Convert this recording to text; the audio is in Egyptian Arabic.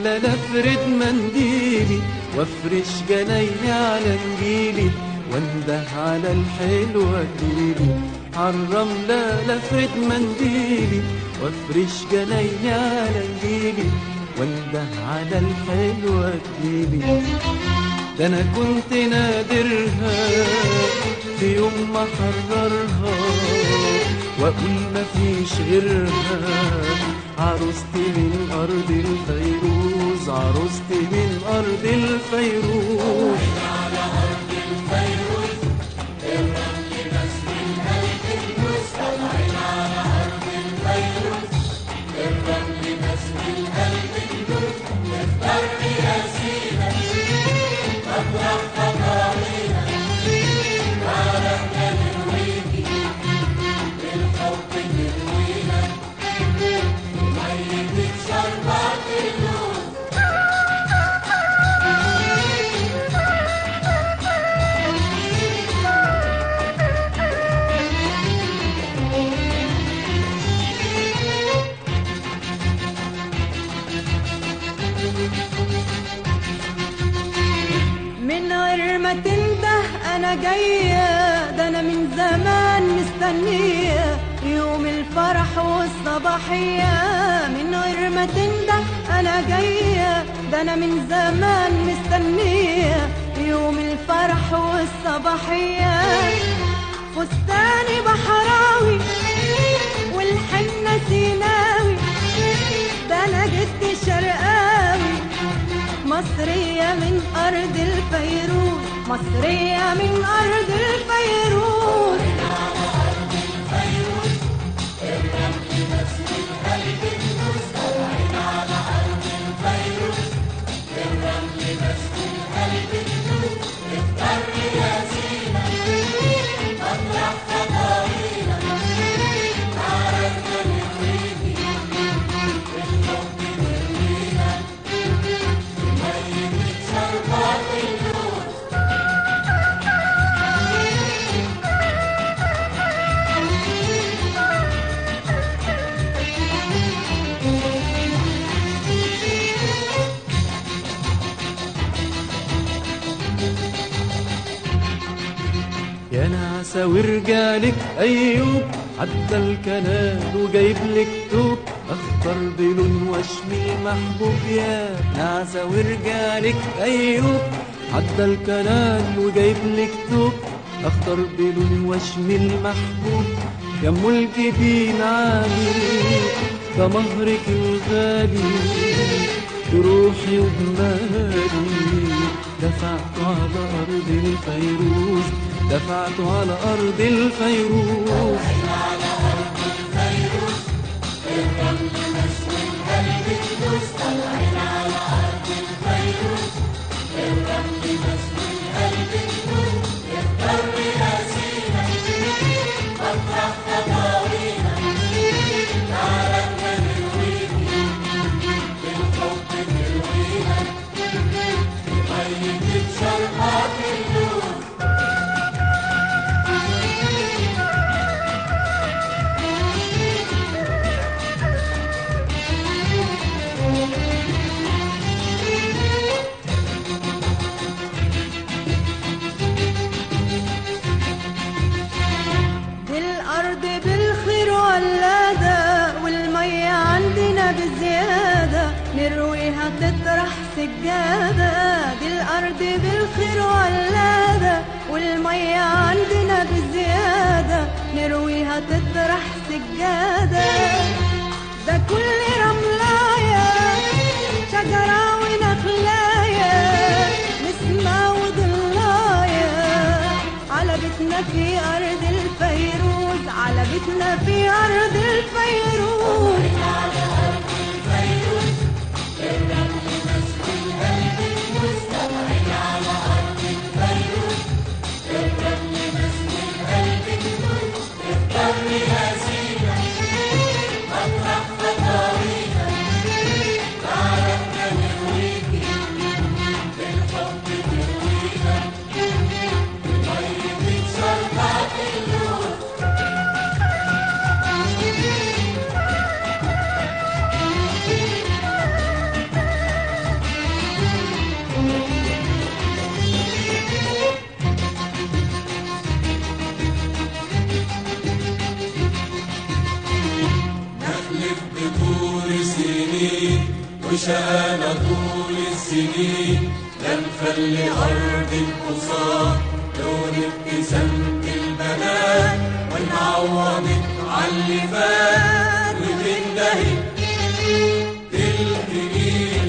الرملة لفرد منديلي وافرش جنايني على نجيلي وانده على الحلوة تجيلي عالرملة لفرد منديلي وافرش جنايني على نجيلي وانده على الحلوة تجيلي ده انا كنت نادرها في يوم ما حررها واقول مفيش غيرها عروستي من ارض الفيروز عروستي من ارض الفيروز من غير ما تنده انا جايه ده انا من زمان مستنيه يوم الفرح والصباحيه من غير ما تنده انا جايه ده انا من زمان مستنيه يوم الفرح والصباحيه فستاني بحراوي والحنه سيناوي ده انا جدي شرقاوي مصرية من أرض الفيروز مصرية من أرض الفيروز يا نعسة ورجالك أيوب عدى الكنال وجايب لك توب أخضر بلون وشمي محبوب يا نعسة ورجالك أيوب عدى الكنال وجايب لك توب أخضر بلون وشمي المحبوب يا أم الجبين عالي ده مهرك الغالي بروحي وبمالي دفعت على أرض الفيروز دفعت على أرض الفيروز دي الأرض بالخير ولادة والمية عندنا بزيادة نرويها تطرح سجادة دي الأرض بالخير ولادة والمية عندنا بزيادة نرويها تطرح سجادة ده كل رملاية شجرة ونخلاية نسمة وضلاية على بيتنا في أرض الفيروز على بيتنا في أرض الفيروز مطرح خطاوينا سنين وشقانا طول السنين لا نخلي أرض القصار لون ابتسامة البنات ونعوضك عاللي فات وتندهي تلتقي